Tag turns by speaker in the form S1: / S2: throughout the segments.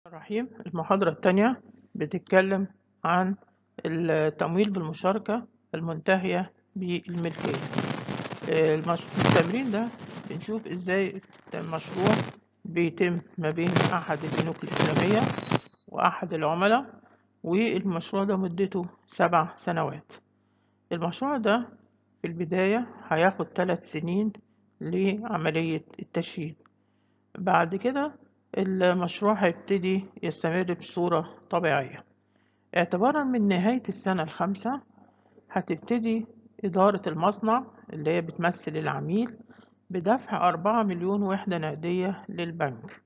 S1: الرحيم المحاضرة التانية بتتكلم عن التمويل بالمشاركة المنتهية بالملكية آه، المش... في التمرين ده بنشوف ازاي المشروع بيتم ما بين أحد البنوك الإسلامية وأحد العملاء والمشروع ده مدته سبع سنوات المشروع ده في البداية هياخد ثلاث سنين لعملية التشييد بعد كده المشروع هيبتدي يستمر بصورة طبيعية اعتبارا من نهاية السنة الخامسة هتبتدي إدارة المصنع اللي هي بتمثل العميل بدفع أربعة مليون وحدة نقدية للبنك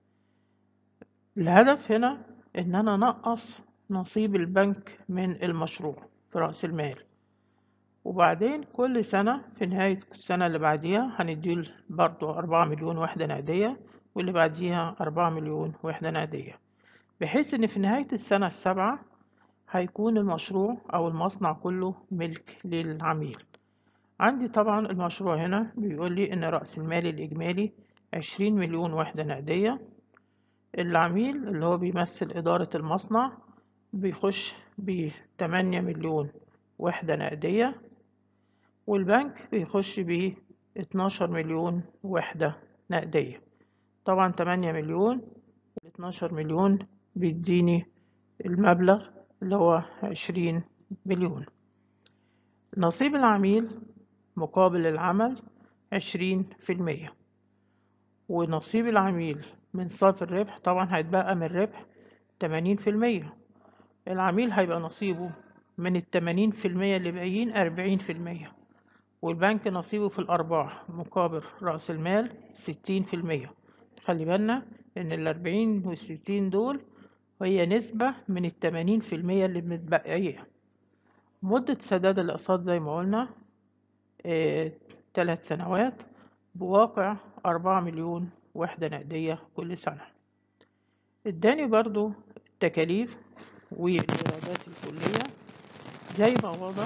S1: الهدف هنا إن أنا نقص نصيب البنك من المشروع في رأس المال وبعدين كل سنة في نهاية السنة اللي بعديها هنديله برضو أربعة مليون وحدة نقدية واللي بعديها أربعة مليون وحدة نقدية بحيث إن في نهاية السنة السابعة هيكون المشروع أو المصنع كله ملك للعميل عندي طبعا المشروع هنا بيقول لي إن رأس المال الإجمالي عشرين مليون وحدة نقدية العميل اللي هو بيمثل إدارة المصنع بيخش بتمانية مليون وحدة نقدية والبنك بيخش ب 12 مليون وحدة نقدية طبعا 8 مليون و 12 مليون بيديني المبلغ اللي هو 20 مليون نصيب العميل مقابل العمل 20 في المية ونصيب العميل من صافي الربح طبعا هيتبقى من الربح 80 في المية العميل هيبقى نصيبه من التمانين في المية اللي باقيين أربعين في المية والبنك نصيبه في الأرباح مقابل رأس المال ستين في المية خلي بالنا إن الأربعين والستين دول هي نسبة من التمانين في المية اللي متبقية مدة سداد الأقساط زي ما قلنا اه تلات سنوات بواقع أربعة مليون وحدة نقدية كل سنة اداني برضو التكاليف والإيرادات الكلية زي ما واضح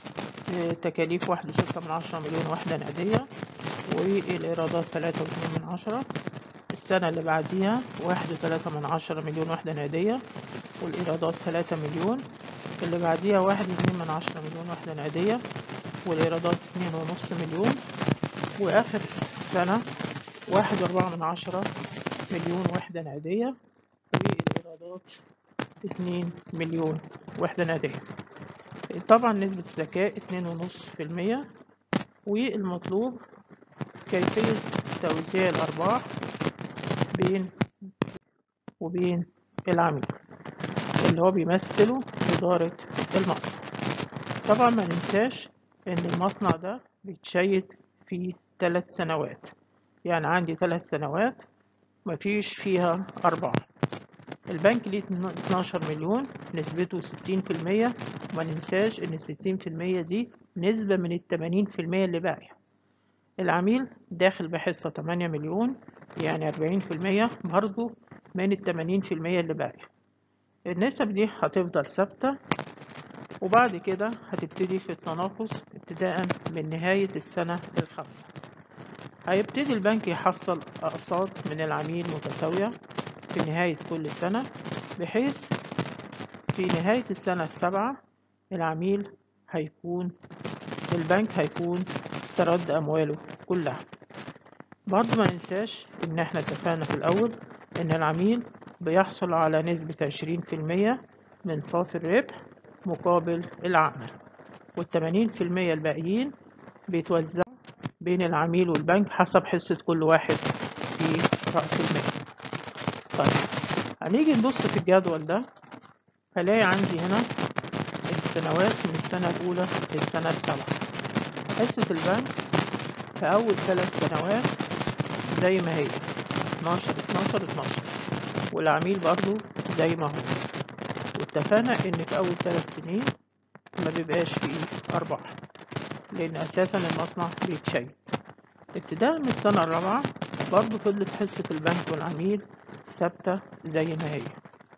S1: تكاليف واحد وستة من عشرة مليون وحدة نقدية والإيرادات تلاتة واتنين من عشرة السنة اللي بعديها واحد وتلاتة من عشرة مليون وحدة نقدية والإيرادات تلاتة مليون اللي بعديها واحد واتنين من عشرة مليون وحدة نقدية والإيرادات اتنين ونص مليون وآخر سنة واحد وأربعة من عشرة مليون وحدة نقدية والإيرادات اتنين مليون وحدة نقدية طبعا نسبة الذكاء اتنين ونص في المية والمطلوب كيفية توزيع الأرباح بين وبين العميل اللي هو بيمثله إدارة المصنع طبعا ما ننساش إن المصنع ده بيتشيد في ثلاث سنوات يعني عندي ثلاث سنوات مفيش فيها أرباح البنك ليه 12 مليون نسبته 60% وما ننساش ان 60% دي نسبة من ال 80% اللي باقية العميل داخل بحصة 8 مليون يعني 40% برضو من ال 80% اللي باقية النسب دي هتفضل ثابتة وبعد كده هتبتدي في التناقص ابتداء من نهاية السنة الخامسة هيبتدي البنك يحصل أقساط من العميل متساوية في نهاية كل سنة بحيث في نهاية السنة السابعة العميل هيكون البنك هيكون استرد أمواله كلها برضه ما ننساش إن احنا اتفقنا في الأول إن العميل بيحصل على نسبة عشرين في المية من صافي الربح مقابل العمل والتمانين في المية الباقيين بيتوزعوا بين العميل والبنك حسب حصة كل واحد في رأس المال طيب هنيجي نبص في الجدول ده هلاقي عندي هنا السنوات من السنة الأولى للسنة السابعة حصة البنك في أول ثلاث سنوات زي ما هي 12 12 12 والعميل برضو زي ما هو واتفقنا إن في أول ثلاث سنين ما بيبقاش فيه أرباح لأن أساسا المصنع بيتشيد ابتداء من السنة الرابعة برضو فضلت حصة البنك والعميل ثابتة زي ما هي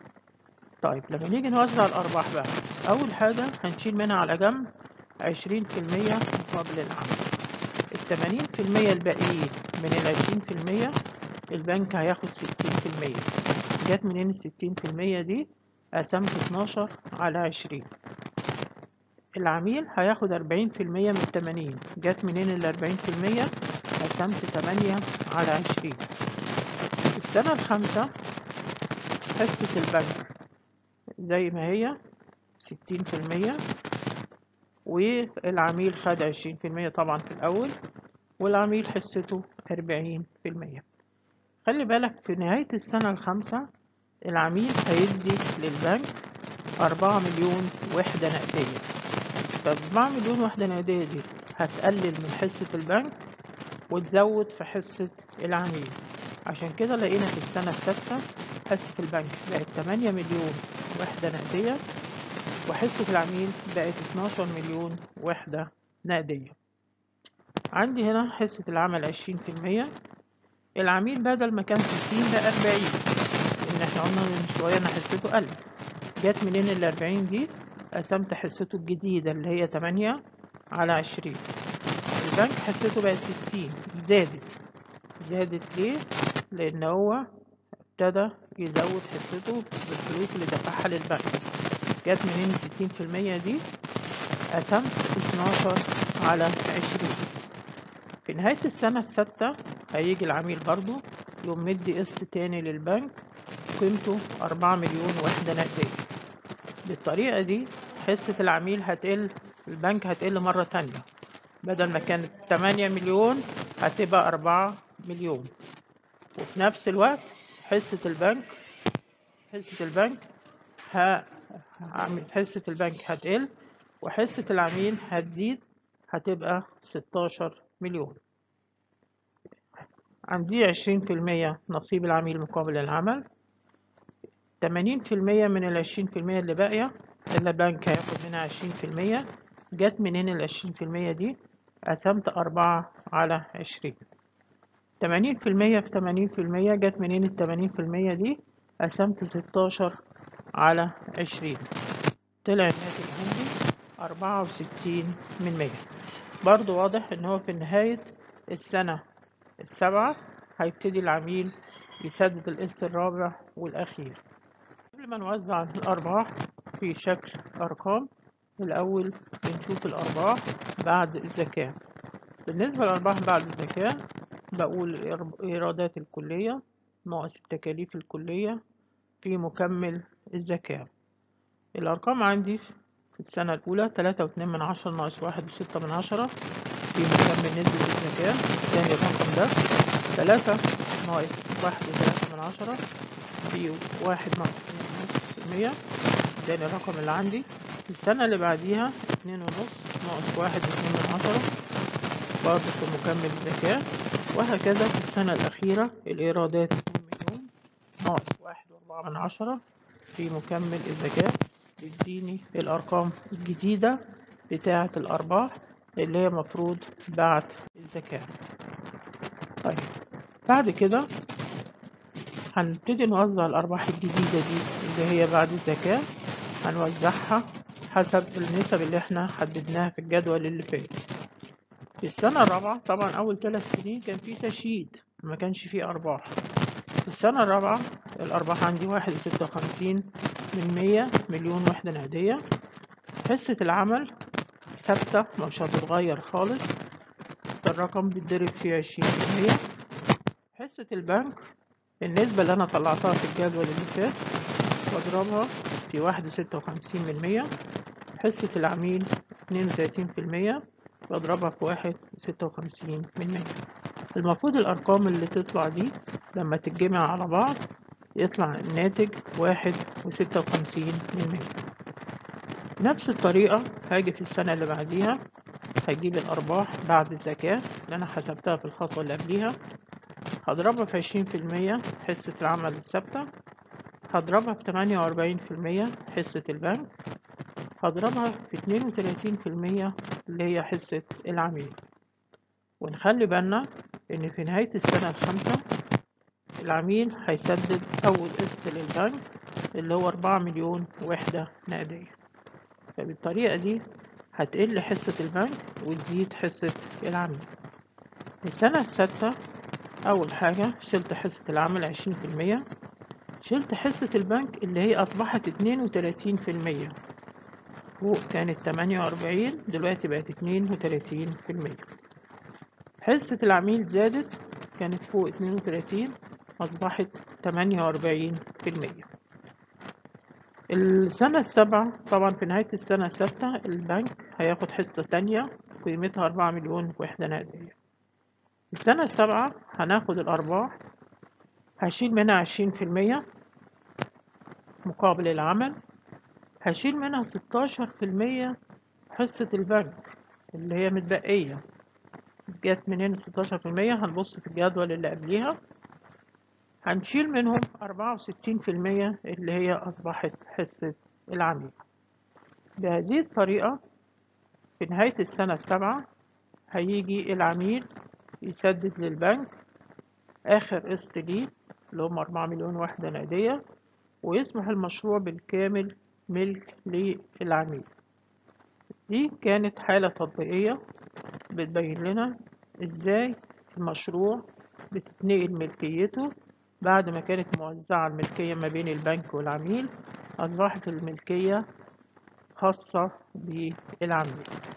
S1: طيب لما نيجي نوزع الأرباح بقى أول حاجة هنشيل منها على جنب عشرين في المية مقابل العمل التمانين في المية الباقيين من العشرين في المية البنك هياخد ستين في المية جت منين الستين في المية دي قسمت اتناشر على عشرين العميل هياخد أربعين في المية من التمانين جت منين الأربعين في المية قسمت تمانية على عشرين السنة الخامسة حصة البنك زي ما هي ستين في المية والعميل خد عشرين في المية طبعا في الأول والعميل حصته أربعين في المية خلي بالك في نهاية السنة الخامسة العميل هيدي للبنك أربعة مليون وحدة نقدية فأربعة مليون وحدة نقدية دي هتقلل من حصة البنك وتزود في حصة العميل عشان كده لقينا في السنة السادسة حصة البنك بقت تمانية مليون وحدة نقدية وحصة العميل بقت اتناشر مليون وحدة نقدية عندي هنا حصة العمل عشرين في المية العميل بدل ما كان ستين بقى أربعين لأن احنا قلنا من شوية إن حصته قل جت منين الأربعين دي قسمت حصته الجديدة اللي هي تمانية على عشرين البنك حصته بقت ستين زادت زادت ليه؟ لأن هو ابتدى يزود حصته بالفلوس اللي دفعها للبنك جت منين الستين في المية دي قسمت اتناشر على عشرين في نهاية السنة السادسة هيجي العميل برضو يقوم مدي قسط تاني للبنك قيمته أربعة مليون وحدة نقدية بالطريقة دي حصة العميل هتقل البنك هتقل مرة تانية بدل ما كانت تمانية مليون هتبقى أربعة مليون وفي نفس الوقت حصة البنك حصة البنك ه... حصة البنك هتقل وحصة العميل هتزيد هتبقى ستاشر مليون عندي عشرين في المية نصيب العميل مقابل العمل تمانين في المية من العشرين في المية اللي باقية اللي البنك هياخد منها عشرين في المية جت منين العشرين في المية دي قسمت أربعة على عشرين تمانين في المية في تمانين في المية جت منين التمانين في المية دي قسمت ستاشر على عشرين طلع الناتج عندي أربعة وستين من مية برضو واضح إن هو في نهاية السنة السابعة هيبتدي العميل يسدد القسط الرابع والأخير قبل ما نوزع الأرباح في شكل أرقام الأول بنشوف الأرباح بعد الزكاة بالنسبة للأرباح بعد الزكاة بقول إيرادات الكلية ناقص التكاليف الكلية في مكمل الزكاة الأرقام عندي في السنة الأولى تلاتة واتنين من عشرة ناقص واحد وستة من عشرة في مكمل نسبة الزكاة تاني الرقم ده تلاتة ناقص واحد وتلاتة من عشرة في واحد ناقص اتنين ونص في المية تاني الرقم اللي عندي السنة اللي بعديها اتنين ونص ناقص واحد واتنين من عشرة برضه في مكمل الزكاة وهكذا في السنة الأخيرة الإيرادات اتنين مليون ناقص واحد وأربعة من عشرة في مكمل الزكاة بيديني الأرقام الجديدة بتاعة الأرباح اللي هي مفروض بعد الزكاة طيب بعد كده هنبتدي نوزع الأرباح الجديدة دي اللي هي بعد الزكاة هنوزعها حسب النسب اللي احنا حددناها في الجدول اللي فات في السنة الرابعة طبعا أول ثلاث سنين كان في تشييد ما كانش فيه أرباح في السنة الرابعة الأرباح عندي واحد وستة وخمسين من مية مليون وحدة نقدية حصة العمل ثابتة مش هتتغير خالص الرقم بيتضرب فيه عشرين في المية حصة البنك النسبة اللي أنا طلعتها في الجدول اللي فات بضربها في واحد وستة وخمسين من مية حصة العميل اتنين وتلاتين في المية بضربها في واحد وستة وخمسين من مية المفروض الأرقام اللي تطلع دي لما تتجمع على بعض يطلع الناتج واحد وستة وخمسين من مية نفس الطريقة هاجي في السنة اللي بعديها هجيب الأرباح بعد الزكاة اللي أنا حسبتها في الخطوة اللي قبليها هضربها في عشرين في المية حصة العمل الثابتة هضربها في تمانية وأربعين في المية حصة البنك هضربها في اتنين وتلاتين في المية اللي هي حصة العميل ونخلي بالنا إن في نهاية السنة الخامسة العميل هيسدد أول قسط للبنك اللي هو أربعة مليون وحدة نقدية فبالطريقة دي هتقل حصة البنك وتزيد حصة العميل السنة السادسة أول حاجة شلت حصة العمل عشرين في المية شلت حصة البنك اللي هي أصبحت اتنين وتلاتين في المية فوق كانت تمانية وأربعين دلوقتي بقت اتنين وتلاتين في المية حصة العميل زادت كانت فوق اتنين وتلاتين أصبحت تمانية وأربعين في المية السنة السابعة طبعا في نهاية السنة الستة البنك هياخد حصة تانية قيمتها أربعة مليون وحدة نقدية السنة السابعة هناخد الأرباح هشيل منها عشرين في المية مقابل العمل هشيل منها ستاشر في المية حصة البنك اللي هي متبقية جت منين ستاشر في المية هنبص في الجدول اللي قبليها هنشيل منهم أربعة وستين في المية اللي هي أصبحت حصة العميل بهذه الطريقة في نهاية السنة السابعة هيجي العميل يسدد للبنك آخر قسط ليه اللي هم أربعة مليون وحدة نقدية ويصبح المشروع بالكامل ملك للعميل دي كانت حالة تطبيقية بتبين لنا ازاي المشروع بتتنقل ملكيته بعد ما كانت موزعة الملكية ما بين البنك والعميل أصبحت الملكية خاصة بالعميل